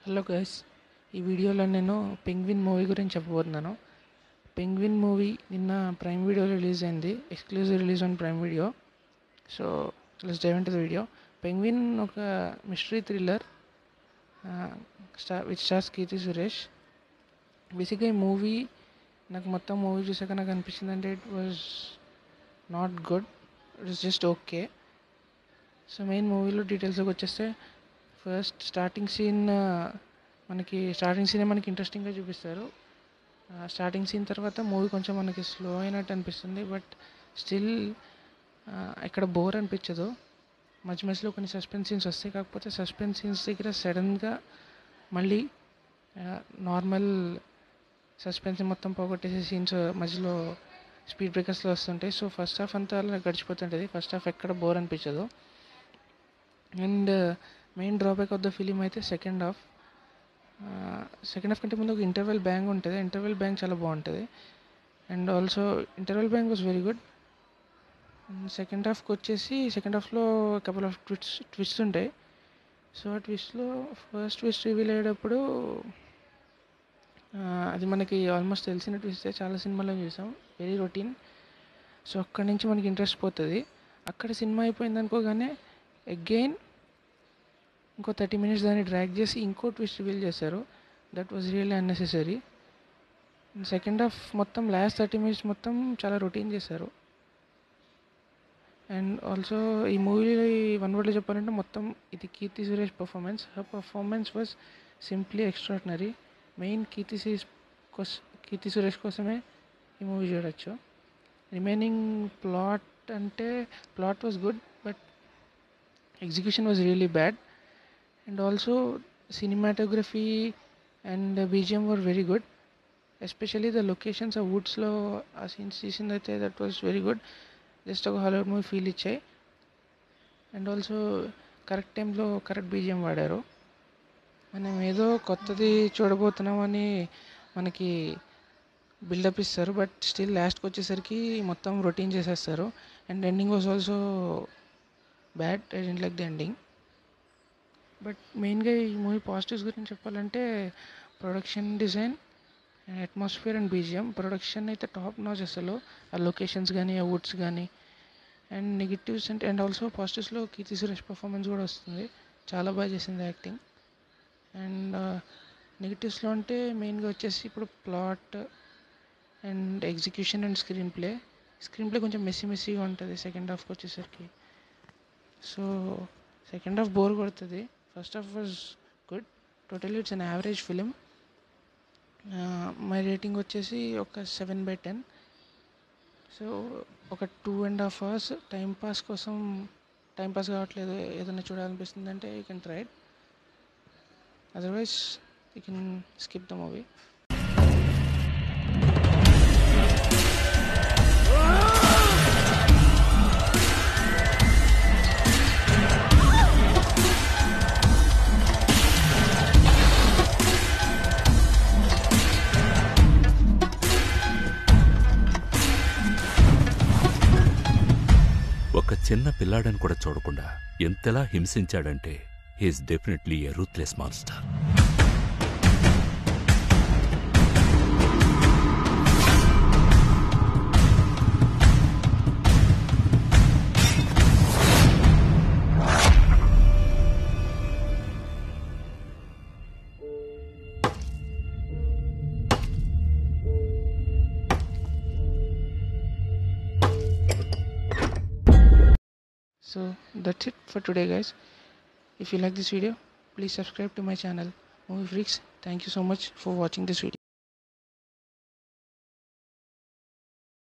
hello guys ఈ వీడియోలో నేను పెంగ్విన్ మూవీ గురించి చెప్పబోతున్నాను పెంగ్విన్ మూవీ నిన్న ప్రైమ్ వీడియో రిలీజ్ అయింది exclusive release on prime video so let's dive into the video penguin ఒక mystery thriller star with stars Keerthy Suresh బేసిక్గా ఈ మూవీ నాకు మొత్తం మూవీ చూసాక నాకు అనిపించింది అంటే it was not good it was just okay so main మూవీలో డీటెయిల్స్కి వచ్చేస్తే ఫస్ట్ స్టార్టింగ్ సీన్ మనకి స్టార్టింగ్ సీనే మనకి ఇంట్రెస్టింగ్గా చూపిస్తారు స్టార్టింగ్ సీన్ తర్వాత మూవీ కొంచెం మనకి స్లో అయినట్టు అనిపిస్తుంది బట్ స్టిల్ ఎక్కడ బోర్ అనిపించదు మధ్య మధ్యలో కొన్ని సస్పెన్స్ సీన్స్ వస్తాయి కాకపోతే సస్పెన్స్ సీన్స్ దగ్గర సడన్గా మళ్ళీ నార్మల్ సస్పెన్స్ మొత్తం పోగొట్టేసే సీన్స్ మధ్యలో స్పీడ్ బ్రేకర్స్లో వస్తుంటాయి సో ఫస్ట్ హాఫ్ అంతా అలా గడిచిపోతుంటుంది ఫస్ట్ హాఫ్ ఎక్కడ బోర్ అనిపించదు and main drawback of the film అయితే సెకండ్ హాఫ్ సెకండ్ హాఫ్ కంటే ముందు ఒక ఇంటర్వెల్ బ్యాంగ్ ఉంటుంది ఇంటర్వెల్ బ్యాంగ్ చాలా బాగుంటుంది and also interval bang was very good second హాఫ్కి వచ్చేసి సెకండ్ హాఫ్లో కపుల్ ఆఫ్ ట్విస్ట్ ట్విస్ట్ ఉంటాయి సో ఆ ట్విస్ట్లో ఫస్ట్ ట్విస్ట్ రివీల్ అయ్యేటప్పుడు అది మనకి ఆల్మోస్ట్ తెలిసిన ట్విస్టే చాలా సినిమాలో చూసాం వెరీ రొటీన్ సో అక్కడి నుంచి మనకి ఇంట్రెస్ట్ పోతుంది అక్కడ సినిమా అయిపోయింది అనుకోగానే అగైన్ ఇంకో థర్టీ మినిట్స్ దాన్ని డ్రాగ్ చేసి ఇంకో ట్విస్ట్ రివీల్ చేశారు that was really unnecessary second half మొత్తం లాస్ట్ థర్టీ మినిట్స్ మొత్తం చాలా రొటీన్ చేశారు అండ్ ఆల్సో ఈ మూవీ వన్ వర్డ్లో చెప్పాలంటే మొత్తం ఇది Keerthy Suresh performance her performance was simply extraordinary main Keerthy Suresh కోసం కీర్తి సురేష్ కోసమే ఈ మూవీ చూడొచ్చు రిమైనింగ్ ప్లాట్ అంటే plot was good but execution was really bad and also cinematography and BGM were very good especially the locations ఆ వుడ్స్లో ఆ సీన్స్ తీసింది అయితే that was very good just ఒక హాలీవుడ్ మూవీ ఫీల్ ఇచ్చాయి and also correct టైంలో correct BGM వాడారు మనం ఏదో కొత్తది చూడబోతున్నామని మనకి బిల్డప్ ఇస్తారు బట్ స్టిల్ లాస్ట్కి వచ్చేసరికి మొత్తం రొటీన్ చేసేస్తారు and ending was also bad I didn't like the ending but మెయిన్గా ఈ మూవీ పాజిటివ్స్ గురించి చెప్పాలంటే production design atmosphere and BGM production అయితే టాప్ నాచ్ అసలు ఆ లొకేషన్స్ కానీ ఆ వుడ్స్ కానీ అండ్ నెగిటివ్స్ అంటే అండ్ ఆల్సో పాజిటివ్స్లో కీర్తి సురేష్ పర్ఫార్మెన్స్ కూడా వస్తుంది చాలా బాగా చేసింది యాక్టింగ్ అండ్ నెగిటివ్స్లో అంటే మెయిన్గా వచ్చేసి ఇప్పుడు plot and execution and screenplay screenplay కొంచెం మెస్సీ మెస్సీగా ఉంటుంది సెకండ్ హాఫ్కి వచ్చేసరికి సో సెకండ్ హాఫ్ బోర్ కొడుతుంది first half was good totally it's an average film my rating వచ్చేసి ఒక సెవెన్ బై టెన్ సో ఒక two and half hours time pass కోసం టైం పాస్ కావట్లేదు ఏదైనా చూడాలనిపిస్తుంది అంటే you can try otherwise you can skip the movie ఒక చిన్న పిల్లాడని కూడా చూడకుండా ఎంతలా హింసించాడంటే he's definitely a ruthless monster so that's it for today guys if you like this video please subscribe to my channel movie freaks thank you so much for watching this video